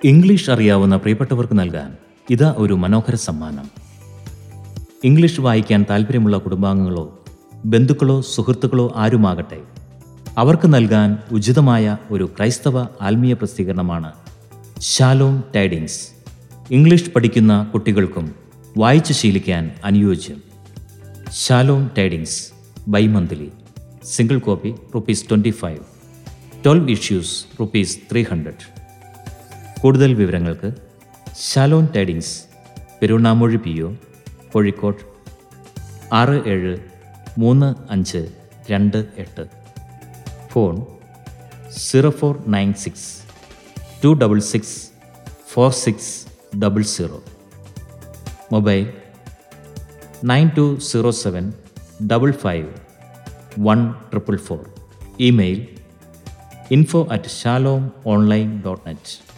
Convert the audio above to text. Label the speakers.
Speaker 1: English അറിയാവുന്ന പ്രിയപ്പെട്ടവർക്ക് നൽകാൻ ഇതാ ഒരു മനോഹര സമ്മാനം ഇംഗ്ലീഷ് വായിക്കാൻ താല്പര്യമുള്ള കുടുംബാംഗങ്ങളോ ബന്ധുക്കളോ സുഹൃത്തുക്കളോ ആരുമാകട്ടെ അവർക്ക് നൽകാൻ ഉചിതമായ ഒരു ക്രൈസ്തവ ആത്മീയ പ്രസിദ്ധീകരണമാണ് ഷാലോം ടൈഡിങ്സ് ഇംഗ്ലീഷ് പഠിക്കുന്ന കുട്ടികൾക്കും വായിച്ചു ശീലിക്കാൻ അനുയോജ്യം Shalom tidings bimonthly single copy rupees twenty five twelve issues rupees three hundred കൂടുതൽ വിവരങ്ങൾക്ക് Shalom tidings Peruvannamuzhi P O Kozhikode ആറ് ഏഴ് മൂന്ന് അഞ്ച് രണ്ട് എട്ട് phone zero four nine six two double six four six double zero mobile nine two zero seven double five one triple four email info at Shalom online dot net